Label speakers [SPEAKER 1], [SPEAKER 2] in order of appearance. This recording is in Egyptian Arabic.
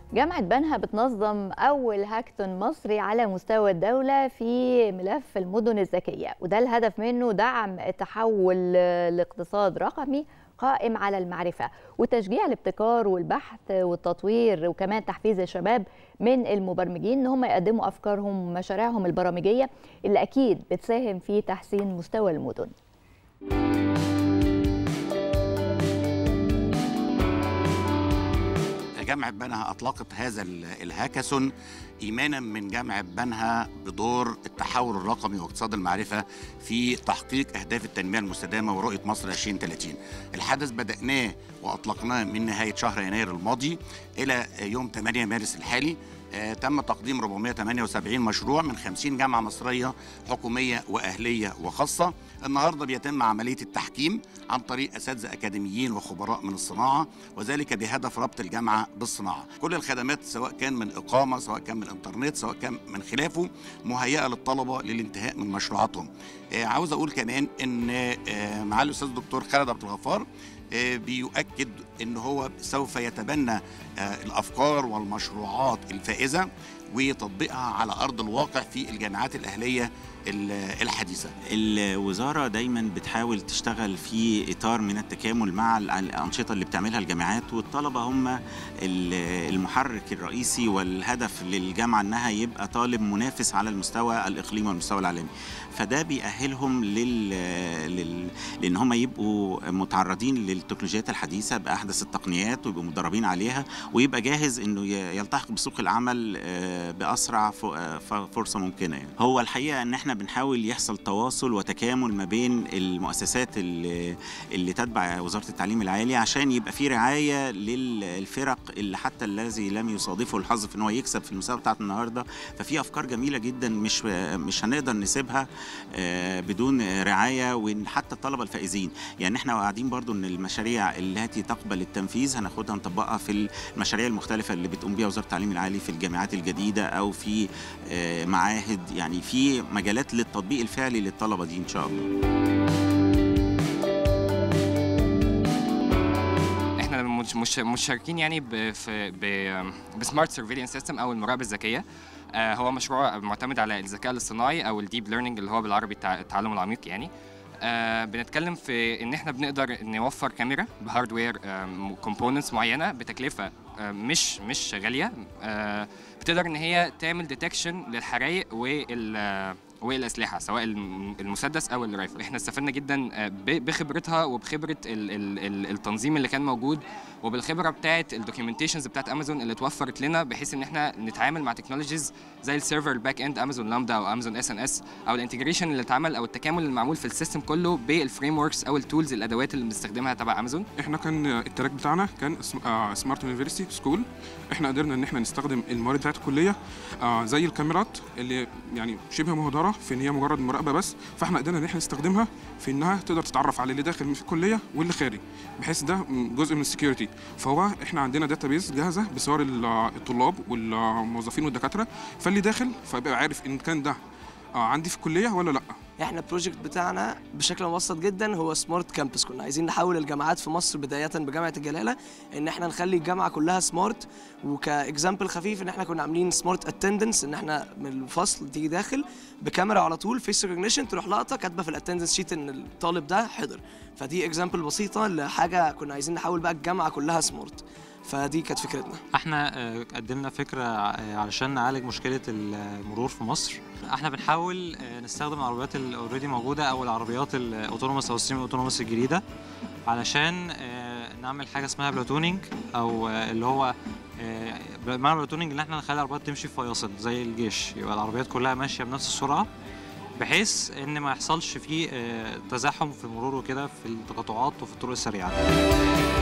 [SPEAKER 1] جامعة بنها بتنظم أول هاكتون مصري على مستوى الدولة في ملف المدن الذكية وده الهدف منه دعم التحول لاقتصاد رقمي قائم على المعرفة وتشجيع الابتكار والبحث والتطوير وكمان تحفيز الشباب من المبرمجين ان هم يقدموا افكارهم ومشاريعهم البرامجيه اللي اكيد بتساهم في تحسين مستوى المدن.
[SPEAKER 2] جامعة بنها أطلقت هذا الهاكاثون إيمانا من جامعة بنها بدور التحول الرقمي واقتصاد المعرفة في تحقيق أهداف التنمية المستدامة ورؤية مصر 2030 الحدث بدأناه وأطلقناه من نهاية شهر يناير الماضي إلى يوم 8 مارس الحالي آه تم تقديم 478 مشروع من 50 جامعة مصرية حكومية وأهلية وخاصة النهاردة بيتم عملية التحكيم عن طريق أساتذة أكاديميين وخبراء من الصناعة وذلك بهدف ربط الجامعة بالصناعة كل الخدمات سواء كان من إقامة سواء كان من الإنترنت سواء كان من خلافه مهيئة للطلبة للانتهاء من مشروعاتهم آه عاوز أقول كمان أن آه مع الأستاذ الدكتور خالد عبد الغفار بيؤكد ان هو سوف يتبنى الافكار والمشروعات الفائزه وتطبيقها على ارض الواقع في الجامعات الاهليه الحديثه.
[SPEAKER 3] الوزاره دايما بتحاول تشتغل في اطار من التكامل مع الانشطه اللي بتعملها الجامعات والطلبه هم المحرك الرئيسي والهدف للجامعه انها يبقى طالب منافس على المستوى الاقليمي والمستوى العالمي. فده بيأهلهم لل... لل... لان هم يبقوا متعرضين للتكنولوجيات الحديثه باحدث التقنيات ويبقوا مدربين عليها ويبقى جاهز انه يلتحق بسوق العمل باسرع فرصه ممكنه يعني. هو الحقيقه ان احنا بنحاول يحصل تواصل وتكامل ما بين المؤسسات اللي, اللي تتبع وزاره التعليم العالي عشان يبقى في رعايه للفرق اللي حتى الذي لم يصادفه الحظ في ان هو يكسب في المسابقه بتاعت النهارده ففي افكار جميله جدا مش مش هنقدر نسيبها بدون رعايه وحتى الطلبه الفائزين يعني احنا قاعدين برضو ان المشاريع التي تقبل التنفيذ هناخدها نطبقها في المشاريع المختلفه اللي بتقوم بها وزاره التعليم العالي في الجامعات الجديده او في معاهد يعني في مجالات للتطبيق الفعلي للطلبه دي ان شاء الله
[SPEAKER 4] احنا مش مش مشاركين يعني بسمارت سيرفيلانس سيستم او المراقبه الذكيه آه هو مشروع معتمد على الذكاء الاصطناعي او الديب ليرنينج اللي هو بالعربي التعلم العميق يعني آه بنتكلم في ان احنا بنقدر نوفر كاميرا بهاردوير كومبوننتس معينه بتكلفه آه مش مش غاليه آه بتقدر ان هي تعمل ديتكشن للحرائق وال والاسلحه سواء المسدس او الرايفل احنا استفدنا جدا بخبرتها وبخبره التنظيم اللي كان موجود وبالخبره بتاعه الدوكيومنتيشنز بتاعه امازون اللي اتوفرت لنا بحيث ان احنا نتعامل مع تكنولوجيز زي السيرفر الباك اند امازون لامدا او امازون اس ان اس او الانتجريشن اللي اتعمل او التكامل المعمول في السيستم كله بالفريم وركس او التولز الادوات اللي بنستخدمها تبع امازون
[SPEAKER 5] احنا كان التراك بتاعنا كان سمارت يونيفرسيتي سكول احنا قدرنا ان احنا نستخدم الموارد بتاعت الكليه زي الكاميرات اللي يعني شبه مهدره في ان هي مجرد مراقبه بس فاحنا قدرنا ان احنا نستخدمها في انها تقدر تتعرف على اللي داخل في الكليه واللي خارج بحيث ده جزء من السكيورتي فهو احنا عندنا داتابيز جاهزه بصور الطلاب والموظفين والدكاتره فاللي داخل فيبقى عارف ان كان ده عندي في الكليه ولا لا
[SPEAKER 6] احنا البروجكت بتاعنا بشكل مبسط جدا هو سمارت كامبس كنا عايزين نحول الجامعات في مصر بدايه بجامعه الجلاله ان احنا نخلي الجامعه كلها سمارت وكاكزامبل خفيف ان احنا كنا عاملين سمارت اتندنس ان احنا من الفصل تيجي داخل بكاميرا على طول فيس ريكوجنيشن تروح لقطه كاتبه في الاتندنس شيت ان الطالب ده حضر فدي اكزامبل بسيطه لحاجه كنا عايزين نحول بقى الجامعه كلها سمارت فدي كانت فكرتنا
[SPEAKER 7] احنا قدمنا فكره علشان نعالج مشكله المرور في مصر احنا بنحاول نستخدم العربيات اللي اوريدي موجوده او العربيات الاوتونوموس او السيمي اوتونوموس الجديده علشان نعمل حاجه اسمها بلاتونينج او اللي هو معنى بلاتونينج ان احنا نخلي العربيات تمشي في فياصل زي الجيش يبقى العربيات كلها ماشيه بنفس السرعه بحيث ان ما يحصلش فيه تزاحم في المرور وكده في التقاطعات وفي الطرق السريعه